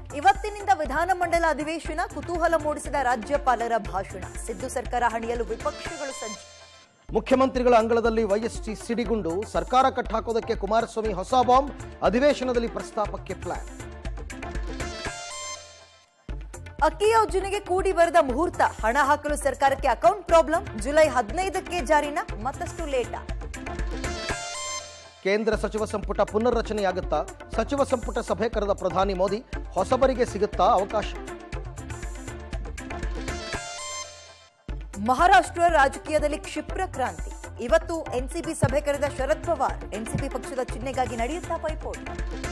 ಇವತ್ತಿನಿಂದ ವಿಧಾನಮಂಡಲ ಅಧಿವೇಶನ ಕುತೂಹಲ ಮೂಡಿಸಿದ ರಾಜ್ಯಪಾಲರ ಭಾಷಣ ಸಿದ್ದು ಸರ್ಕಾರ ಹಣಿಯಲು ವಿಪಕ್ಷಗಳು ಸಜ್ಜು ಮುಖ್ಯಮಂತ್ರಿಗಳ ಅಂಗಳದಲ್ಲಿ ವೈಎಸ್ಟಿ ಸಿಡಿಗುಂಡು ಸರ್ಕಾರ ಕಟ್ಟಾಕೋದಕ್ಕೆ ಕುಮಾರಸ್ವಾಮಿ ಹೊಸ ಬಾಂಬ್ ಅಧಿವೇಶನದಲ್ಲಿ ಪ್ರಸ್ತಾಪಕ್ಕೆ ಪ್ಲಾನ್ ಅಕ್ಕಿ ಯೋಜನೆಗೆ ಕೂಡಿ ಬರೆದ ಮುಹೂರ್ತ ಹಣ ಹಾಕಲು ಸರ್ಕಾರಕ್ಕೆ ಅಕೌಂಟ್ ಪ್ರಾಬ್ಲಮ್ ಜುಲೈ ಹದಿನೈದಕ್ಕೆ ಜಾರಿನ ಮತ್ತಷ್ಟು ಲೇಟಾ ಕೇಂದ್ರ ಸಚಿವ ಸಂಪುಟ ಪುನರ್ರಚನೆಯಾಗುತ್ತಾ ಸಚಿವ ಸಂಪುಟ ಸಭೆ ಕರೆದ ಪ್ರಧಾನಿ ಮೋದಿ ಹೊಸಬರಿಗೆ ಸಿಗುತ್ತಾ ಅವಕಾಶ ಮಹಾರಾಷ್ಟ್ರ ರಾಜಕೀಯದಲ್ಲಿ ಕ್ಷಿಪ್ರ ಕ್ರಾಂತಿ ಇವತ್ತು ಎನ್ಸಿಪಿ ಸಭೆ ಕರೆದ ಶರದ್ ಪವಾರ್ ಎನ್ಸಿಪಿ ಪಕ್ಷದ ಚಿಹ್ನೆಗಾಗಿ ನಡೆಯುತ್ತಾ ಪೈಪೋಟಿ